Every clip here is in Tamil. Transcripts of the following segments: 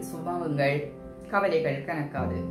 சுமவுங்கள் கவலைகள் கணக்காது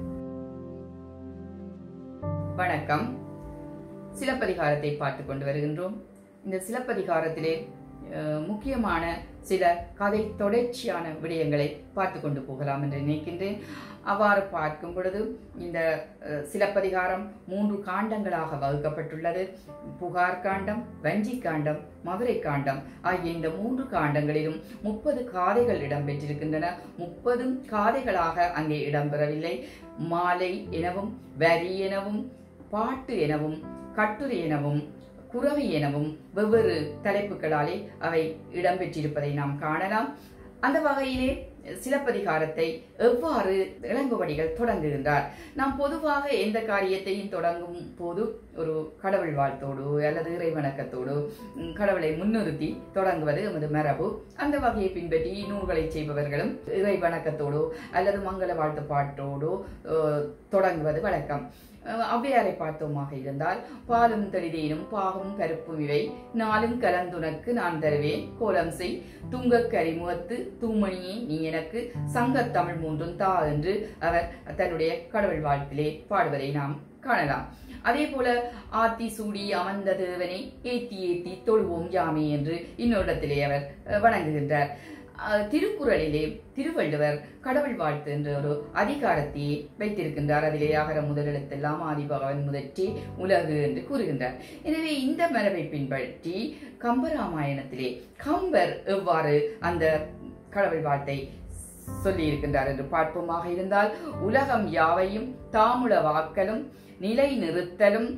வணக்கம் சிலப்பதிகாரத்தை பார்த்து கொண்டு வருகின்றோம் இந்த சிலப்பதிகாரத்திலே அஹ், முக்கியமான சில கதை தொடர்ச்சியான விடயங்களை பார்த்து கொண்டு போகலாம் என்று நினைக்கின்றேன் அவ்வாறு பார்க்கும் பொழுது இந்த அஹ், சிலப்பதிகாரம் மூன்று காண்டங்களாக வகுக்கப்பட்டுள்ளது புகார் காண்டம் வஞ்சி காண்டம் மதுரை காண்டம் ஆகிய இந்த மூன்று காண்டங்களிலும் முப்பது காதைகள் இடம்பெற்றிருக்கின்றன முப்பதும் காதைகளாக அங்கே இடம்பெறவில்லை மாலை எனவும் வரி எனவும் பாட்டு எனவும் கட்டுரை எனவும் குறவி எனவும் வெவ்வேறு தலைப்புகளாலே அவை இடம்பெற்றிருப்பதை நாம் காணலாம் அந்த வகையிலே சிலப்பதிகாரத்தை எவ்வாறு இளங்குவடிகள் தொடங்குகின்றார் நாம் பொதுவாக எந்த காரியத்தையும் தொடங்கும் போது ஒரு கடவுள் வாழ்த்தோடு அல்லது இறை வணக்கத்தோடு ம், கடவுளை முன்னிறுத்தி தொடங்குவது எமது மரபு அந்த வகையை பின்பற்றி நூல்களை செய்பவர்களும் இறை வணக்கத்தோடோ அல்லது மங்கள வாழ்த்து பாட்டோடோ அஹ், தொடங்குவது வழக்கம் அஹ், ஔவையாரை பார்த்தோமாக இருந்தால் பாலும் தெளிதேனும் பாகும் பருப்பும் இவை நாளும் கலந்துனக்கு நான் தருவேன் கோலம் செய் துங்கக் கரிமுகத்து தூமணியே நீ எனக்கு சங்கத் தமிழ் மூன்றும் தா என்று அவர் தன்னுடைய கடவுள் வாழ்த்திலே பாடுவதை நாம் காணலாம் அதே போல ஆத்தி சூடி அமர்ந்த தேவனை ஏத்தி ஏத்தி தொழுவோம் யாமே என்று இன்னொருடத்திலே அவர் அஹ், வணங்குகின்றார் அஹ், திருக்குறளிலே திருவள்ளுவர் கடவுள் வாழ்த்து என்ற ஒரு அதிகாரத்தையே வைத்திருக்கின்றார் அதிலே அகர முதலெழுத்தெல்லாம் ஆதிபகவன் முதற்றே உலகு என்று கூறுகின்றார் எனவே இந்த மரபை பின்பற்றி கம்பராமாயணத்திலே கம்பர் எவ்வாறு அந்த கடவுள் வாழ்த்தை சொல்லி இருக்கின்றார் என்று பார்ப்போமாக இருந்தால் உலகம் யாவையும் தாமுல வாக்கலும் நிலை நிறுத்தலும்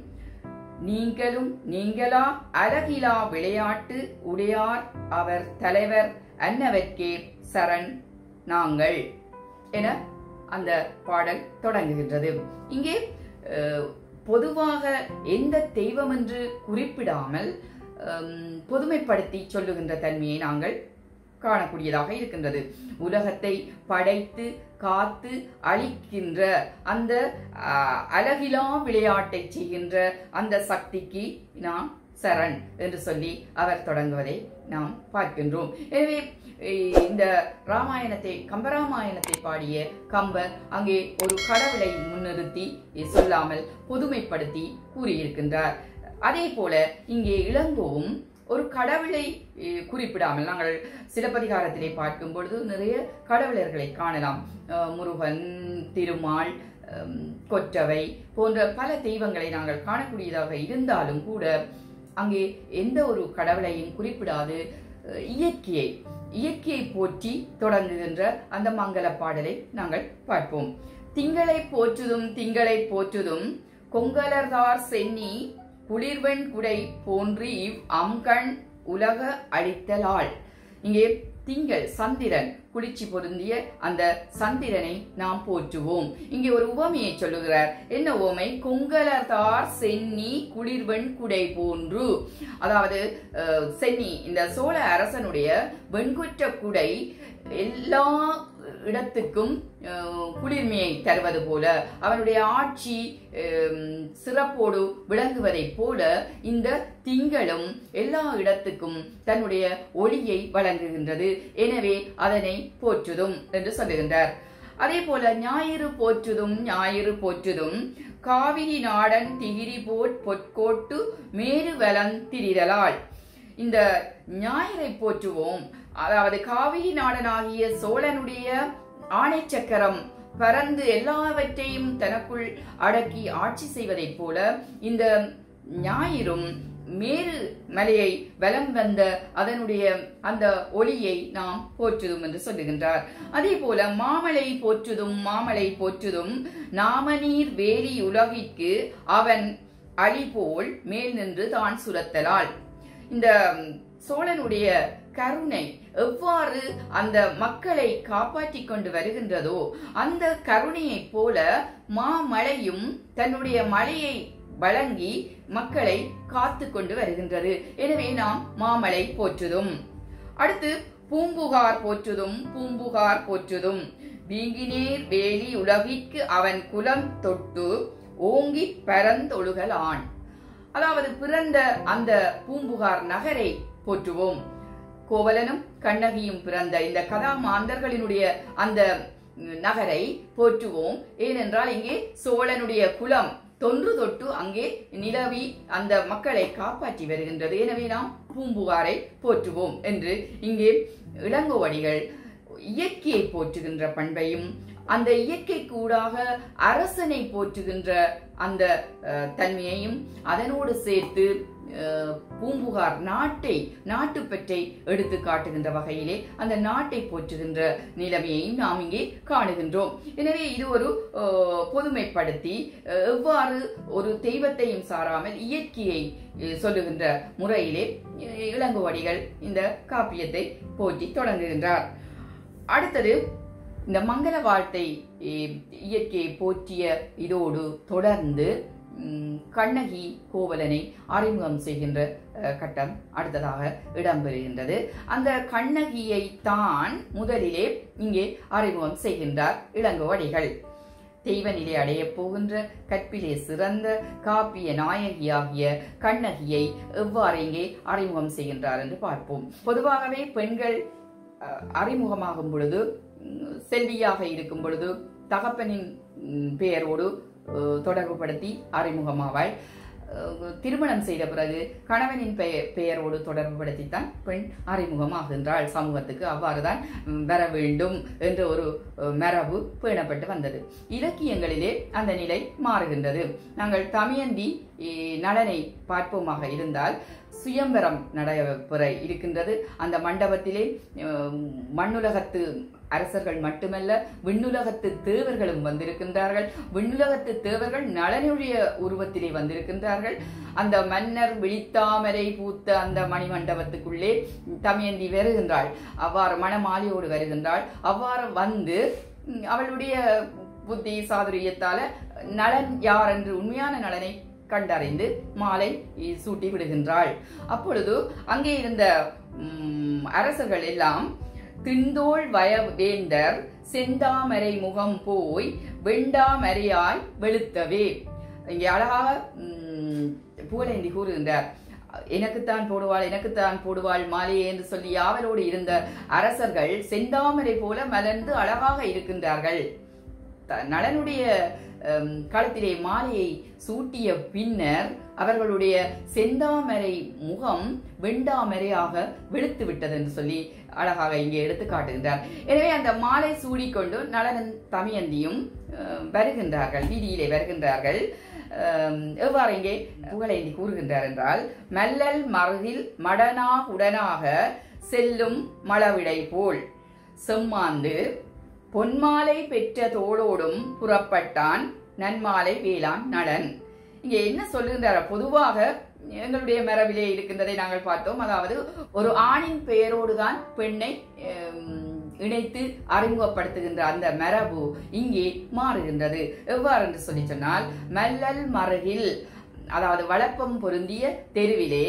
நீங்களும் நீங்களா அழகிலா விளையாட்டு உடையார் அவர் தலைவர் அன்னவர்க்கே சரண் நாங்கள் என அந்த பாடல் தொடங்குகின்றது இங்கே அஹ், பொதுவாக எந்த தெய்வம் என்று குறிப்பிடாமல் ஹம், பொதுமைப்படுத்தி சொல்லுகின்ற தன்மையை நாங்கள் காணக்கூடியதாக இருக்கின்றது உலகத்தை படைத்து காத்து அழிக்கின்ற அந்த ஆஹ், அழகிலா விளையாட்டை செய்கின்ற அந்த சக்திக்கு நாம் சரண் என்று சொல்லி அவர் தொடங்குவதை நாம் பார்க்கின்றோம் எனவே இ- இந்த ராமாயணத்தை கம்பராமாயணத்தை பாடிய கம்பர் அங்கே ஒரு கடவுளை முன்னிறுத்தி சொல்லாமல் பொதுமைப்படுத்தி கூறியிருக்கின்றார் அதே போல இங்கே இளங்கோவும் ஒரு கடவுளை அஹ், குறிப்பிடாமல் நாங்கள் சிலப்பதிகாரத்திலே பார்க்கும் பொழுது நிறைய கடவுளர்களை காணலாம் அஹ், முருகன் திருமால் ஹம், கொற்றவை போன்ற பல தெய்வங்களை நாங்கள் காணக்கூடியதாக இருந்தாலும் கூட அங்கே எந்த ஒரு கடவுளையும் குறிப்பிடாது அஹ், இயற்கையை இயற்கையை போற்றி தொடங்குகின்ற அந்த மங்கள பாடலை நாங்கள் பார்ப்போம் திங்களை போற்றுதும் திங்களை போற்றுதும் கொங்கலர்தார் சென்னி குளிர்வெண் குடை போன்று இவ் அம்கண் உலக அழித்தலால் இங்கே திங்கள் சந்திரன் குளிர்ச்சி பொருந்திய அந்த சந்திரனை நாம் போற்றுவோம் இங்கே ஒரு உவமையை சொல்லுகிறார் என்ன உவமை கொங்கலர்தார் சென்னி குளிர்வெண் குடை போன்று அதாவது அஹ், சென்னி இந்த சோழ அரசனுடைய வெண்குற்ற குடை எல்லா இடத்துக்கும் அஹ், குளிர்மையை தருவது போல அவனுடைய ஆட்சி அஹ், சிறப்போடு விளங்குவதைப் போல இந்த திங்களும் எல்லா இடத்துக்கும் தன்னுடைய ஒளியை வழங்குகின்றது எனவே அதனை போற்றுதும் என்று சொல்லுகின்றார் அதே போல ஞாயிறு போற்றுதும் ஞாயிறு போற்றுதும் காவிரி நாடன் திகிரி போட் பொற்கோட்டு மேரு வலன் திரிதலால் இந்த ஞாயிறை போற்றுவோம் அதாவது காவிரி நாடனாகிய சோழனுடைய ஆணை சக்கரம் பறந்து எல்லாவற்றையும் தனக்குள் அடக்கி ஆட்சி செய்வதைப் போல இந்த ஞாயிறும் மேரு மலையை வலம் வந்த அதனுடைய அந்த ஒளியை நாம் போற்றுதும் என்று சொல்லுகின்றார் அதே போல மாமலை போற்றுதும் மாமலை போற்றுதும் நாமநீர் வேலி உலகிற்கு அவன் அழி போல் மேல் நின்று தான் சுரத்தலால் இந்த சோழனுடைய கருணை எவ்வாறு அந்த மக்களை காப்பாற்றிக் கொண்டு வருகின்றதோ அந்த கருணையைப் போல மாமழையும் தன்னுடைய மழையை வழங்கி மக்களை காத்து கொண்டு வருகின்றது எனவே நாம் மாமலை போற்றுதும் அடுத்து பூம்புகார் போற்றுதும் பூம்புகார் போற்றுதும் வீங்கினேர் வேலி உலகிற்கு அவன் குலம் தொட்டு ஓங்கி பரந்தொழுகலான் அதாவது பிறந்த அந்த பூம்புகார் நகரை போற்றுவோம் கோவலனும் கண்ணகியும் பிறந்த இந்த கதாமாந்தர்களினுடைய அந்த நகரை போற்றுவோம் ஏனென்றால் இங்கே சோழனுடைய குலம் தொன்று தொட்டு அங்கே நிலவி அந்த மக்களை காப்பாற்றி வருகின்றது எனவே நாம் பூம்புகாரை போற்றுவோம் என்று இங்கே இளங்கோவடிகள் இயற்கையை போற்றுகின்ற பண்பையும் அந்த இயற்கைக்கு ஊடாக அரசனை போற்றுகின்ற அந்த அஹ், தன்மையையும் அதனோடு சேர்த்து அஹ், பூம்புகார் நாட்டை நாட்டுப்பற்றை எடுத்து காட்டுகின்ற வகையிலே அந்த நாட்டை போற்றுகின்ற நிலைமையையும் நாம் இங்கே காணுகின்றோம் எனவே இது ஒரு அஹ், பொதுமைப்படுத்தி அஹ், எவ்வாறு ஒரு தெய்வத்தையும் சாராமல் இயற்கையை அஹ், சொல்லுகின்ற முறையிலே அஹ், இளங்கோவடிகள் இந்த காப்பியத்தை போற்றி தொடங்குகின்றார் அடுத்தது இந்த மங்கள வாழ்த்தை அஹ், இயற்கையை போற்றிய இதோடு தொடர்ந்து ம், கண்ணகி கோவலனை அறிமுகம் செய்கின்ற அஹ், கட்டம் அடுத்ததாக இடம்பெறுகின்றது அந்த கண்ணகியை தான் முதலிலே இங்கே அறிமுகம் செய்கின்றார் இளங்கோவடிகள் தெய்வ நிலை அடையப் போகின்ற கற்பிலே சிறந்த காப்பிய நாயகியாகிய கண்ணகியை எவ்வாறு இங்கே அறிமுகம் செய்கின்றார் என்று பார்ப்போம் பொதுவாகவே பெண்கள் அஹ், அறிமுகமாகும் பொழுது உம், செல்வியாக இருக்கும் பொழுது தகப்பனின் உம், பெயரோடு அஹ், தொடர்புபடுத்தி அறிமுகமாவாள் அஹ், திருமணம் செய்த பிறகு கணவனின் பெயர் பெயரோடு தொடர்புபடுத்தித்தான் பெண் அறிமுகமாகின்றாள் சமூகத்துக்கு அவ்வாறுதான் உம், வர வேண்டும் என்ற ஒரு அஹ், மரபு பேணப்பட்டு வந்தது இலக்கியங்களிலே அந்த நிலை மாறுகின்றது நாங்கள் தமியந்தி eh, நலனை பார்ப்போமாக இருந்தால் சுயம்பரம் நடைபெற இருக்கின்றது அந்த மண்டபத்திலே அஹ், மண்ணுலகத்து அரசர்கள் மட்டுமல்ல விண்ணுலகத்து தேவர்களும் வந்திருக்கின்றார்கள் விண்ணுலகத்து தேவர்கள் நலனுடைய உருவத்திலே வந்திருக்கின்றார்கள் அந்த மன்னர் விழித்தாமரை பூத்த அந்த மணிமண்டபத்துக்குள்ளே தமயந்தி வருகின்றாள் அவ்வாறு மணமாலியோடு வருகின்றாள் அவ்வாறு வந்து ம், அவளுடைய புத்தி சாதுரியத்தால நலன் யார் என்று உண்மையான நலனை கண்டறிந்து மாலை சூட்டி விடுகின்றாள் அப்பொழுது அங்கே இருந்த ம், அரசர்கள் எல்லாம் திண்டோள் வய வேந்தர் செந்தாமரை முகம் போய் வெண்டாமரையாய் வெளுத்தவே இங்கே அழகாக ம், புகழேந்தி கூறுகின்றார் எனக்குத்தான் போடுவாள் எனக்குத்தான் போடுவாள் மாலையே என்று சொல்லி யாவரோடு இருந்த அரசர்கள் செந்தாமரை போல மலர்ந்து அழகாக இருக்கின்றார்கள் த- நளனுடைய அம், கழுத்திலே மாலையை சூட்டிய பின்னர் அவர்களுடைய செந்தாமரை முகம் வெண்டாமரையாக வெளுத்து விட்டது என்று சொல்லி அழகாக இங்கே எடுத்து காட்டுகின்றார் எனவே அந்த மாலை சூடிக்கொண்டு நளனன் தமியந்தியும் அஹ், வருகின்றார்கள் வீதியிலே வருகின்றார்கள் அஹ், எவ்வாறு இங்கே புகழேந்தி கூறுகின்றார் என்றால் மல்லல் மருகில் மடனா உடனாக செல்லும் மளவிடை போல் செம்மாந்து பொன்மாலை பெற்ற தோளோடும் புறப்பட்டான் நன்மாலை வேளாண் நலன் இங்கே என்ன சொல்லுகின்றார் பொதுவாக எங்களுடைய மரபிலே இருக்கின்றதை நாங்கள் பார்த்தோம் அதாவது ஒரு ஆணின் பெயரோடு தான் பெண்ணை ஹம், இணைத்து அறிமுகப்படுத்துகின்ற அந்த மரபு இங்கே மாறுகின்றது எவ்வாறு என்று சொல்லி சொன்னால் மல்லல் மருகில் அதாவது வளப்பம் பொருந்திய தெருவிலே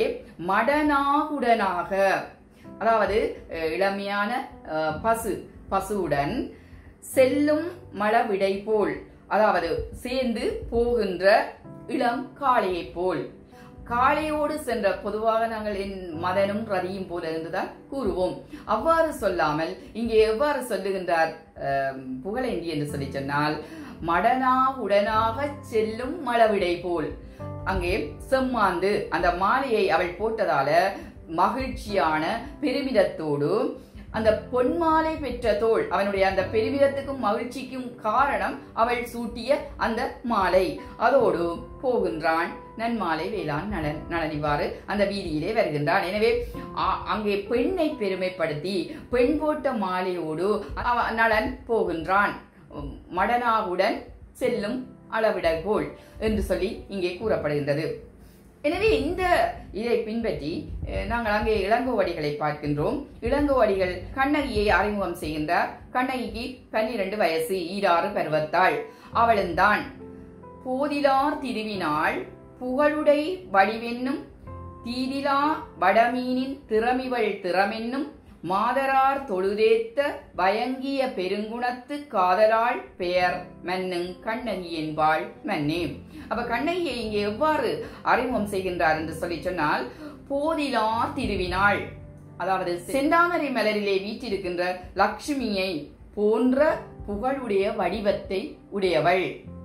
மடனாகுடனாக அதாவது அஹ், இளமையான அஹ், பசு பசுவுடன் செல்லும் மழவிடை போல் அதாவது சேர்ந்து போகின்ற இளம் காளையைப் போல் காளையோடு சென்ற பொதுவாக நாங்கள் என் மதனும் ரதியும் போல இருந்துதான் கூறுவோம் அவ்வாறு சொல்லாமல் இங்கே எவ்வாறு சொல்லுகின்றார் அஹ், புகழேந்தி என்று சொல்லி சொன்னால் மடனா உடனாக செல்லும் மழவிடை போல் அங்கே செம்மாந்து அந்த மாலையை அவள் போட்டதால மகிழ்ச்சியான பெருமிதத்தோடு அந்த பொன்மாலை பெற்ற தோள் அவனுடைய அந்த பெருமிதத்துக்கும் மகிழ்ச்சிக்கும் காரணம் அவள் சூட்டிய அந்த மாலை அதோடு போகின்றான் நன்மாலை வேளாண் நலன் நலனிவாறு அந்த வீதியிலே வருகின்றான் எனவே அ- அங்கே பெண்ணை பெருமைப்படுத்தி பெண் போட்ட மாலையோடு அவ- நலன் போகின்றான் உம், மடனாவுடன் செல்லும் அளவிடை போல் என்று சொல்லி இங்கே கூறப்படுகின்றது எனவே இந்த இதை பின்பற்றி அஹ், நாங்கள் அங்கே இளங்கோவடிகளை பார்க்கின்றோம் இளங்கோவடிகள் கண்ணகியை அறிமுகம் செய்கின்றார் கண்ணகிக்கு பன்னிரண்டு வயசு ஈராறு பருவத்தாள் அவளும்தான் போதிலார் திருவினாள் புகழுடை வடிவென்னும் தீதிலா வடமீனின் திறமிவள் திறமென்னும் மாதரார் தொழுதேத்த பயங்கிய பெருங்குணத்து காதலாள் பெயர் மன்னுங் கண்ணகி என்பாள் மன்னே அப்ப கண்ணகியை இங்கே எவ்வாறு அறிமுகம் செய்கின்றார் என்று சொல்லி சொன்னால் போதிலா திருவினாள் அதாவது செந்தாமரை மலரிலே வீற்றிருக்கின்ற லட்சுமியை போன்ற புகழுடைய வடிவத்தை உடையவள்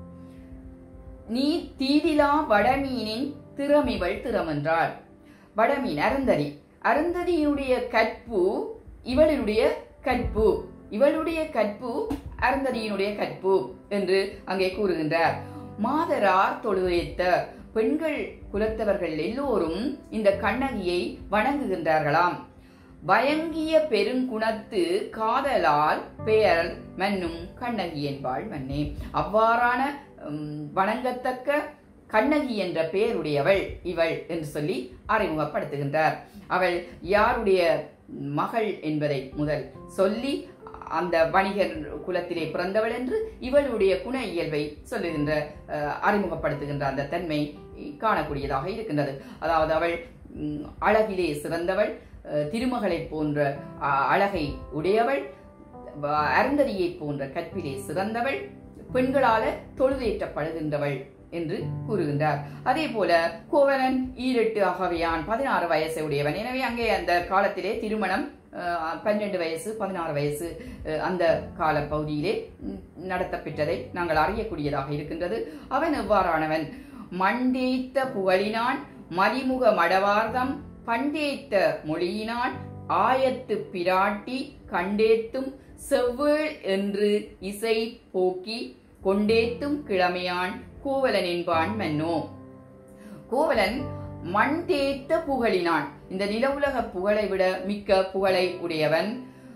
நீ தீதிலா வடமீனின் திறமிவள் திறமென்றாள் வடமீன் அருந்ததி அருந்ததியினுடைய கற்பு இவளுடைய கற்பு இவளுடைய கற்பு அருந்ததியினுடைய கற்பு என்று அங்கே கூறுகின்றார் மாதரார் தொழுவைத்த பெண்கள் குலத்தவர்கள் எல்லோரும் இந்த கண்ணகியை வணங்குகின்றார்களாம் வயங்கிய பெருங்குணத்து காதலால் பெயர் மன்னும் கண்ணகி என்பாள் மன்னே அவ்வாறான உம், வணங்கத்தக்க கண்ணகி என்ற பெயருடையவள் இவள் என்று சொல்லி அறிமுகப்படுத்துகின்றார் அவள் யாருடைய மகள் என்பதை முதல் சொல்லி அந்த வணிகர் குலத்திலே பிறந்தவள் என்று இவளுடைய குண இயல்பை சொல்லுகின்ற அஹ், அறிமுகப்படுத்துகின்ற அந்த தன்மை காணக்கூடியதாக இருக்கின்றது அதாவது அவள் உம், அழகிலே சிறந்தவள் அஹ், திருமகளைப் போன்ற அஹ், அழகை உடையவள் வ- அருந்ததியை போன்ற கற்பிலே சிறந்தவள் பெண்களால தொழுதேற்றப்படுகின்றவள் என்று கூறுகின்றார் அதே போல கோவலன் ஈரெட்டு அகவையான் பதினாறு வயசை உடையவன் எனவே அங்கே அந்த காலத்திலே திருமணம் அஹ், பன்னெண்டு வயசு பதினாறு வயசு அஹ், அந்த கால பகுதியிலே ம், நடத்தப்பெற்றதை நாங்கள் அறியக்கூடியதாக இருக்கின்றது அவன் எவ்வாறானவன் மண்டேத்த புகழினான் மதிமுக மடவார்தம் பண்டேத்த மொழியினான் ஆயத்து பிராட்டி கண்டேத்தும் செவ்வேள் என்று இசை போக்கி கொண்டேத்தும் கிழமையான் கோவலன் என்பான் மன்னோ கோவலன் மண் தேய்த்த புகழினான் இந்த நிலவுலக புகழை விட மிக்க புகழை உடையவன்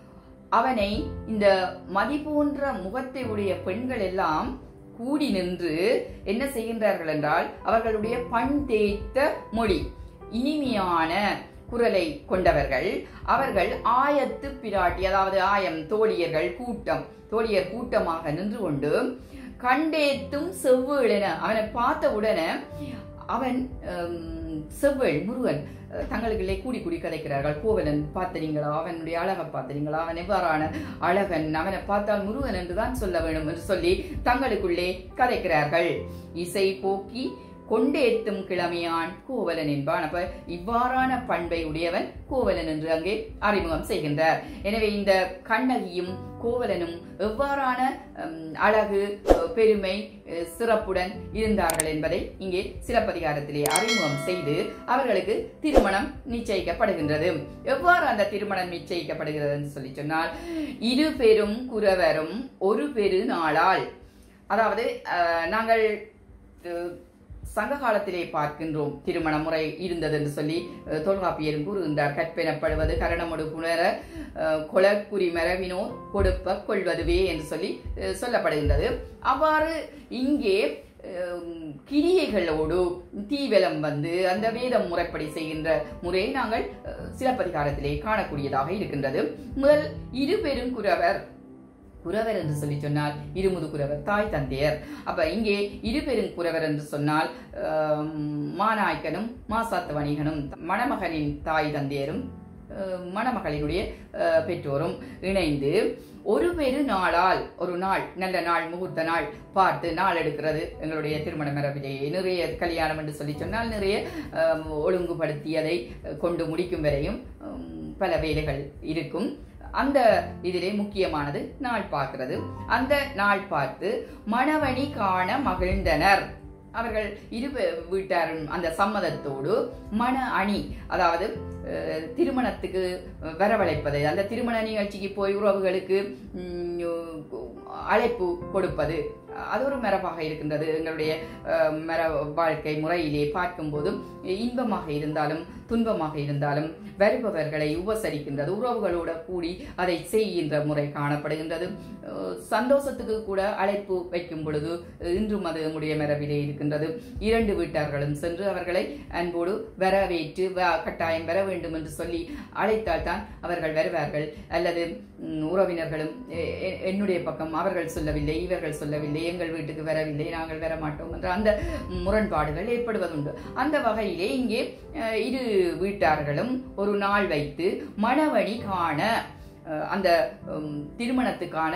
அவனை இந்த மதி போன்ற முகத்தை உடைய பெண்கள் எல்லாம் கூடி நின்று என்ன செய்கின்றார்கள் என்றால் அவர்களுடைய பண் தேய்த்த மொழி இனிமையான குரலை கொண்டவர்கள் அவர்கள் ஆயத்து பிராட்டி அதாவது ஆயம் தோழியர்கள் கூட்டம் தோழியர் கூட்டமாக நின்று கொண்டு கண்டேத்தும் செவ்வேளென அவனை பார்த்த உடனே அவன் ஹம், செவ்வேள் முருகன் அஹ், தங்களுக்குள்ளே கூடி கூடி கதைக்கிறார்கள் கோவலன் பார்த்தீங்களா அவனுடைய அழகை பார்த்தீங்களா அவன் எவ்வாறான அழகன் அவனை பார்த்தால் முருகன் என்றுதான் சொல்ல வேண்டும் என்று சொல்லி தங்களுக்குள்ளே கதைக்கிறார்கள் இசை போக்கி கொண்டேத்தும் கிழமையான் கோவலன் என்பான் அப்ப இவ்வாறான பண்பை உடையவன் கோவலன் என்று அங்கே அறிமுகம் செய்கின்றார் எனவே இந்த கண்ணகியும் கோவலனும் எவ்வாறான ஹம், அழகு அஹ், பெருமை அஹ், சிறப்புடன் இருந்தார்கள் என்பதை இங்கே சிலப்பதிகாரத்திலே அறிமுகம் செய்து அவர்களுக்கு திருமணம் நிச்சயிக்கப்படுகின்றது எவ்வாறு அந்த திருமணம் நிச்சயிக்கப்படுகிறது என்று சொல்லி சொன்னால் இரு பெரும் குரவரும் ஒரு பெரு நாளால் அதாவது அஹ், நாங்கள் அஹ், சங்க காலத்திலே பார்க்கின்றோம் திருமண முறை இருந்தது என்று சொல்லி அஹ், தொல்காப்பியரும் கூறுகின்றார் கற்பெனப்படுவது கரணமொடு புணர அஹ், கொளக்குறி மரவினோ கொடுப்ப கொள்வதுவே என்று சொல்லி அஹ், சொல்லப்படுகின்றது அவ்வாறு இங்கே அஹ், கிரியைகளோடு தீவலம் வந்து அந்த வேதம் முறைப்படி செய்கின்ற முறையை நாங்கள் அஹ், சிலப்பதிகாரத்திலே காணக்கூடியதாக இருக்கின்றது முதல் இரு பெருங்குறவர் குறவர் என்று சொல்லி சொன்னால் இருமுது குறவர் தாய் தந்தையர் அப்ப இங்கே இரு பெருங்குறவர் என்று சொன்னால் ஆம், மாநாய்க்கனும் மாசாத்து வணிகனும் மணமகனின் தாய் தந்தையரும் அஹ், மணமகளினுடைய அஹ், பெற்றோரும் இணைந்து ஒரு பெரு நாளால் ஒரு நாள் நல்ல நாள் முகூர்த்த நாள் பார்த்து நாள் எடுக்கிறது எங்களுடைய திருமண மரபிலேயே நிறைய கல்யாணம் என்று சொல்லி சொன்னால் நிறைய அஹ், ஒழுங்குபடுத்தி அதை கொண்டு முடிக்கும் வரையும் உம், பல வேலைகள் இருக்கும் அந்த இதிலே முக்கியமானது நாள் பார்க்கிறது அந்த நாள் பார்த்து மணவணி காண மகிழ்ந்தனர் அவர்கள் இரு பே- வீட்டாரும் அந்த சம்மதத்தோடு மண அணி அதாவது அஹ், திருமணத்துக்கு வரவழைப்பது அந்த திருமண நிகழ்ச்சிக்கு போய் உறவுகளுக்கு ம், அழைப்பு கொடுப்பது அது ஒரு மரபாக இருக்கின்றது எங்களுடைய அஹ், மர வாழ்க்கை முறையிலே பார்க்கும்போது இன்பமாக இருந்தாலும் துன்பமாக இருந்தாலும் வருபவர்களை உபசரிக்கின்றது உறவுகளோட கூடி அதை செய்கின்ற முறை காணப்படுகின்றது அஹ், சந்தோஷத்துக்கு கூட அழைப்பு வைக்கும் பொழுது அஹ், இன்றும் அது நம்முடைய மரபிலே இருக்கின்றது இரண்டு வீட்டார்களும் சென்று அவர்களை அன்போடு வரவேற்று வ- கட்டாயம் வர வேண்டும் என்று சொல்லி அழைத்தால் தான் அவர்கள் வருவார்கள் அல்லது ம், உறவினர்களும் எ- எ- என்னுடைய பக்கம் அவர்கள் சொல்லவில்லை இவர்கள் சொல்லவில்லை எங்கள் வீட்டுக்கு வரவில்லை நாங்கள் வர மாட்டோம் என்ற அந்த முரண்பாடுகள் ஏற்படுவதுண்டு அந்த வகையிலே இங்கே அஹ், இரு வீட்டார்களும் ஒரு நாள் வைத்து மணவழி காண அஹ், அந்த உம், திருமணத்துக்கான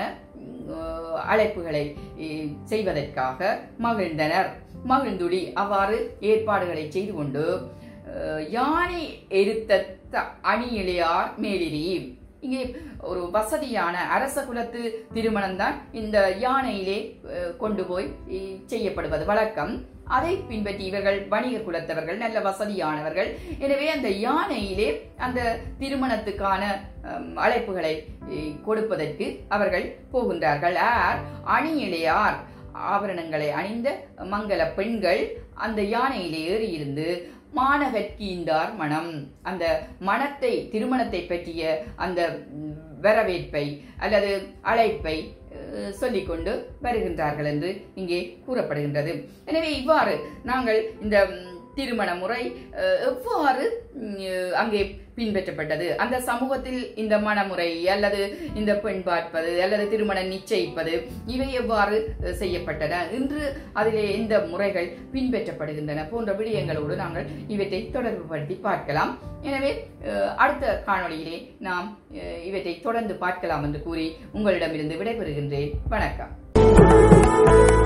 உம், அழைப்புகளை இ- செய்வதற்காக மகிழ்ந்தனர் மகிழ்ந்துளி அவ்வாறு ஏற்பாடுகளை செய்து கொண்டு அஹ், யானை எருத்த த- அணியிழையார் மேலிரி இங்கே ஒரு வசதியான அரச குலத்து திருமணம் தான் இந்த யானையிலே அஹ், கொண்டு போய் இ- செய்யப்படுவது வழக்கம் அதை பின்பற்றி இவர்கள் வணிக குலத்தவர்கள் நல்ல வசதியானவர்கள் எனவே அந்த யானையிலே அந்த திருமணத்துக்கான அம், அழைப்புகளை இ, கொடுப்பதற்கு அவர்கள் போகின்றார்கள் ஆர் அணியிழையார் ஆபரணங்களை அணிந்த மங்கள பெண்கள் அந்த யானையிலே ஏறியிருந்து மாநகர்கீந்தார் மனம் அந்த மனத்தை திருமணத்தை பற்றிய அந்த ம், வரவேற்பை அல்லது அழைப்பை அஹ், சொல்லிக்கொண்டு வருகின்றார்கள் என்று இங்கே கூறப்படுகின்றது எனவே இவ்வாறு நாங்கள் இந்த ம், திருமண முறை அஹ், எவ்வாறு ம், அங்கே பின்பற்றப்பட்டது அந்த சமூகத்தில் இந்த மணமுறை அல்லது இந்த பெண் பார்ப்பது அல்லது திருமணம் நிச்சயிப்பது இவை எவ்வாறு அஹ், செய்யப்பட்டன இன்று அதிலே எந்த முறைகள் பின்பற்றப்படுகின்றன போன்ற விடயங்களோடு நாங்கள் இவற்றை தொடர்புபடுத்தி பார்க்கலாம் எனவே அஹ், அடுத்த காணொளியிலே நாம் அஹ், இவற்றை தொடர்ந்து பார்க்கலாம் என்று கூறி உங்களிடமிருந்து விடைபெறுகின்றேன் வணக்கம்